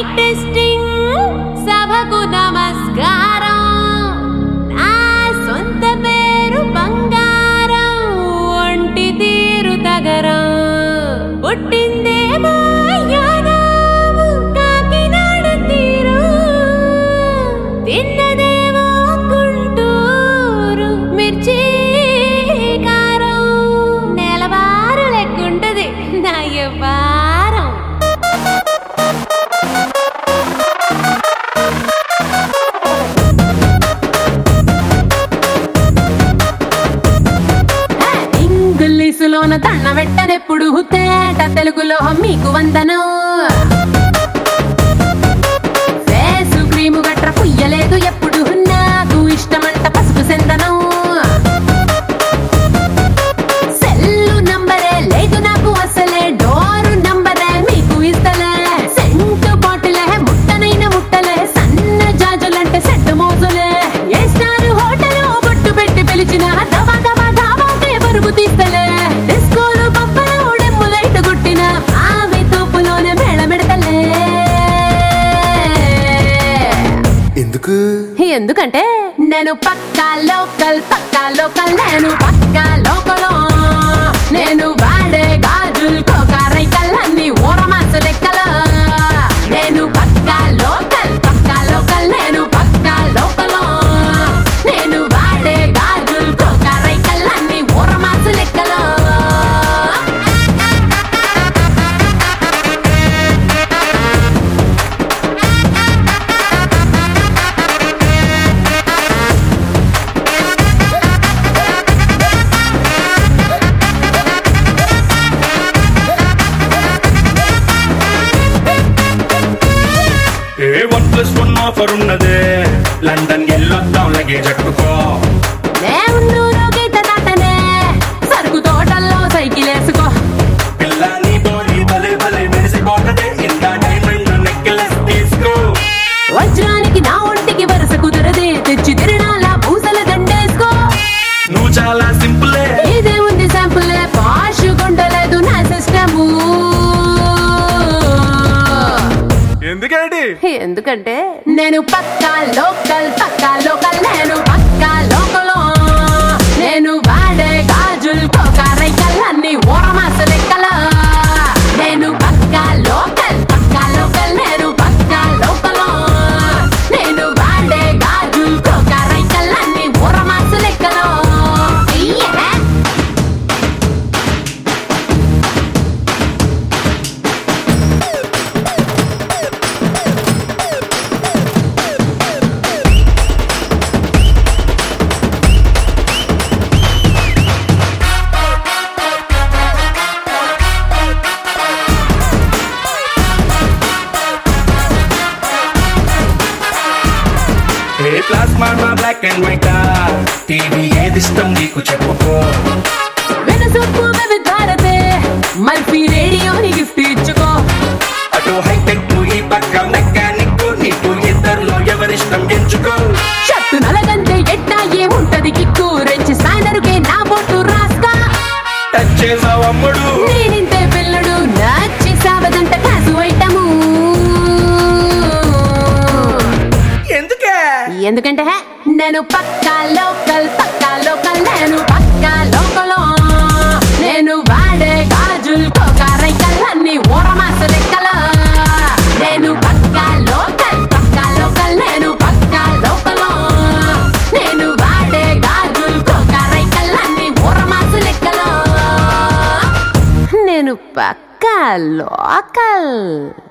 Mic testing సభకు నమస్కారం నా సొంత పేరు బంగారం ఒంటి తీరు తగరం పుట్టిందేమో యానాము కాకినాడ తీరు తిన్నదేమో గుంటూరు మిర్చి కారం నెలవారు లెక్కుంటది నా వారం ఇంగ్లీషులోన తన్న వెట్టనెప్పుడు తేట తెలుగులో మీకు వందనం ఫేసు క్రీము గట్ర పుయ్యలేదు ఎప్పుడు నాకు ఇష్టమంట పసుపు సెందనం సెల్లు నంబరే లేదు నాకు అసలే డోరు నంబరే మీకు ఇస్తలే సెంటు బాటిలే ముట్టనైన ముట్టలే సన్న జాజులంటే సెట్టు మోజులే ఏ స్టార్ హోటల్ బొట్టు పెట్టి పిలిచిన దవా దవా దావాకే బరువు తీస్తలే డిస్కోలు పప్పలు డెమ్ము లైట్ కొట్టిన ఆమె తోపులోనే మేళమెడతలే ఎందుకు ఎందుకంటే నేను పక్కా లోకల్ పక్కా లోకల్ నేను పక్కా లోకల్ నేను వాడే గాజులు కోకారైకల్ అన్ని ఊరమాస లెక్కల నేను పక్కా లోకల్ పక్కా లోకల్ నేను పక్కా లోకల్ నేను వాడే గాజులు కోకారైకల్ అన్ని ఊరమాస లెక్కల ఏ వన్ ప్లస్ వన్ ఆఫర్ ఉన్నదే లండన్ ఎల్లొద్దాం లగేజ్ అట్టుకో నేనున్నూరు గీత దాటనే సరుకు తోటల్లో సైకిల్ వేసుకో పిల్ల నీ బాడీ భలే భలే మెరిసిపోతదే ఇంకా డైమండ్ నెక్లెస్ తీసుకో వజ్రానికి నా ఒంటికి వరుస కుదరదే తెచ్చి తిరణాల పూసల దండేసుకో నువ్వు చాలా సింపులే ఇదే ఉంది శాంపుల్ పాష్ కొండలేదు నా సిస్టము ఎందుకేంటి ఎందుకంటే నేను పక్కా లోకల్ పక్కా లోకల్ నేను పక్కా లోకల్ నేను వాడే గాజులు కోకారైకల్ అన్ని ఓరమాస లెక్కల నేను పక్కా లోకల్ పక్కా లోకల్ నేను పక్కా లోకల్ నేను వాడే గాజులు కోకారైకల్ అన్ని ఓరమాస లెక్కల ఇయ్యే. ఏ plasma black and white TV ఏది ఇష్టం నీకు చెప్పుకో వెనసొప్పు విధారతే మల్పి రేడియోని గిఫ్ట్ ఇచ్చుకో అటు హైటెక్ ఈ పక్క మెకానిక్ నీకు ఇద్దరులో ఎవరిష్టం ఎంచుకో షట్టు నలగంటే ఎట్టా ఏముంటది కిక్కు రెంచి స్పానరుకే నా బొట్టు రాస్తా టచ్ చేసావు అమ్ముడు నేనింతే పిల్లడు నచ్చి సావదంట కాసు ఐటము ఎందుకే ఎందుకంటే హే, నేను పక్కా లోకల్ పక్కా లోకల్ నేను పక్కా లోకల్ నేను వాడే గాజులు కోకారైకల్ అన్ని ఊరమాస లెక్కల నేను పక్కా లోకల్ పక్కా లోకల్ నేను పక్కా లోకల్ నేను వాడే గాజులు కోకారైకల్ అన్ని ఊరమాస లెక్కల నేను పక్కా లోకల్